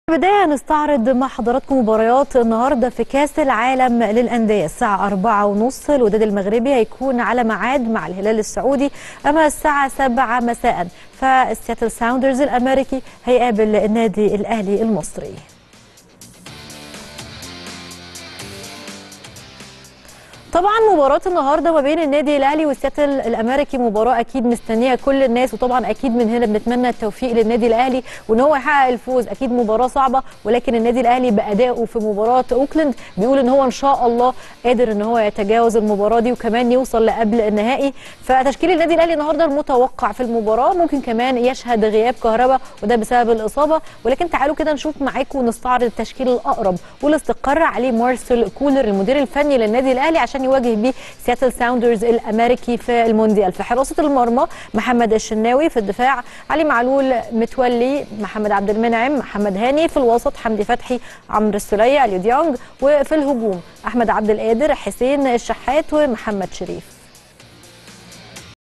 بداية نستعرض مع حضراتكم مباريات النهارده في كأس العالم للأندية الساعة أربعة ونص الوداد المغربي هيكون على ميعاد مع الهلال السعودي أما الساعة سبعة مساء فالسياتل ساوندرز الأمريكي هيقابل النادي الأهلي المصري طبعا مباراة النهارده ما بين النادي الاهلي والسياتل الامريكي مباراة اكيد مستنيها كل الناس وطبعا اكيد من هنا بنتمنى التوفيق للنادي الاهلي وان هو يحقق الفوز اكيد مباراة صعبة ولكن النادي الاهلي بادائه في مباراة اوكلاند بيقول ان هو ان شاء الله قادر ان هو يتجاوز المباراة دي وكمان يوصل لقبل النهائي فتشكيل النادي الاهلي النهارده المتوقع في المباراة ممكن كمان يشهد غياب كهربا وده بسبب الاصابة ولكن تعالوا كده نشوف معاكم ونستعرض التشكيل الاقرب واللي استقر عليه مارسيل كولر المدير الفني للنادي الاهلي عشان يواجه بيه سياتل ساوندرز الامريكي في المونديال في حراسه المرمى محمد الشناوي في الدفاع علي معلول متولي محمد عبد المنعم محمد هاني في الوسط حمدي فتحي عمرو السوليه اليو ديانج وفي الهجوم احمد عبد القادر حسين الشحات ومحمد شريف